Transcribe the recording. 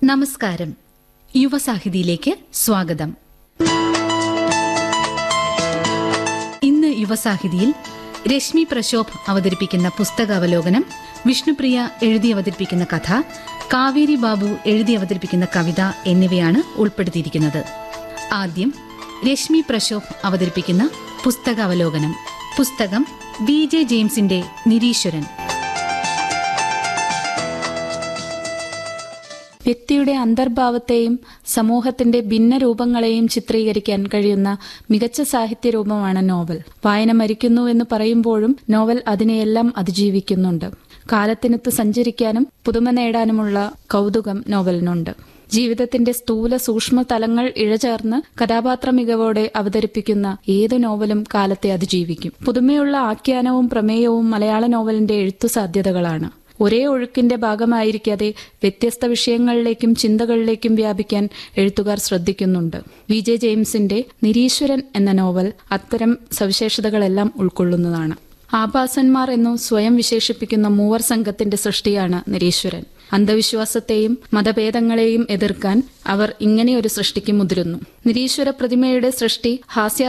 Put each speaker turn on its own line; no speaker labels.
നമസ്കാരം യുവസാഹിതിയിലേക്ക് സ്വാഗതം ഇന്ന് യുവസാഹിതിയിൽ രശ്മി പ്രശോഭ് അവതരിപ്പിക്കുന്ന പുസ്തകാവലോകനം വിഷ്ണുപ്രിയ എഴുതി അവതരിപ്പിക്കുന്ന കഥ കാവേരി ബാബു എഴുതി അവതരിപ്പിക്കുന്ന കവിത എന്നിവയാണ് ഉൾപ്പെടുത്തിയിരിക്കുന്നത് ആദ്യം രശ്മി പ്രശോഭ് അവതരിപ്പിക്കുന്ന പുസ്തകാവലോകനം പുസ്തകം വി ജെ ജെയിംസിന്റെ നിരീശ്വരൻ
വ്യക്തിയുടെ അന്തർഭാവത്തെയും സമൂഹത്തിന്റെ ഭിന്ന രൂപങ്ങളെയും ചിത്രീകരിക്കാൻ കഴിയുന്ന മികച്ച സാഹിത്യ രൂപമാണ് നോവൽ വായന മരിക്കുന്നു എന്ന് പറയുമ്പോഴും നോവൽ അതിനെയെല്ലാം അതിജീവിക്കുന്നുണ്ട് കാലത്തിനൊത്ത് സഞ്ചരിക്കാനും പുതുമ നേടാനുമുള്ള കൗതുകം നോവലിനുണ്ട് ജീവിതത്തിന്റെ സ്ഥൂല സൂക്ഷ്മ തലങ്ങൾ ഇഴചേർന്ന് കഥാപാത്ര മികവോടെ അവതരിപ്പിക്കുന്ന ഏതു നോവലും കാലത്തെ അതിജീവിക്കും പുതുമയുള്ള ആഖ്യാനവും പ്രമേയവും മലയാള നോവലിന്റെ എഴുത്തു സാധ്യതകളാണ് ഒരേ ഒഴുക്കിന്റെ ഭാഗമായിരിക്കാതെ വ്യത്യസ്ത വിഷയങ്ങളിലേക്കും ചിന്തകളിലേക്കും വ്യാപിക്കാൻ എഴുത്തുകാർ ശ്രദ്ധിക്കുന്നുണ്ട് വി ജെ ജെയിംസിന്റെ നിരീശ്വരൻ എന്ന നോവൽ അത്തരം സവിശേഷതകളെല്ലാം ഉൾക്കൊള്ളുന്നതാണ് ആഭാസന്മാർ എന്നു സ്വയം വിശേഷിപ്പിക്കുന്ന മൂവർ സംഘത്തിന്റെ സൃഷ്ടിയാണ് നിരീശ്വരൻ അന്ധവിശ്വാസത്തെയും മതഭേദങ്ങളെയും എതിർക്കാൻ അവർ ഇങ്ങനെയൊരു സൃഷ്ടിക്ക് മുതിരുന്നു നിരീശ്വര പ്രതിമയുടെ സൃഷ്ടി ഹാസ്യ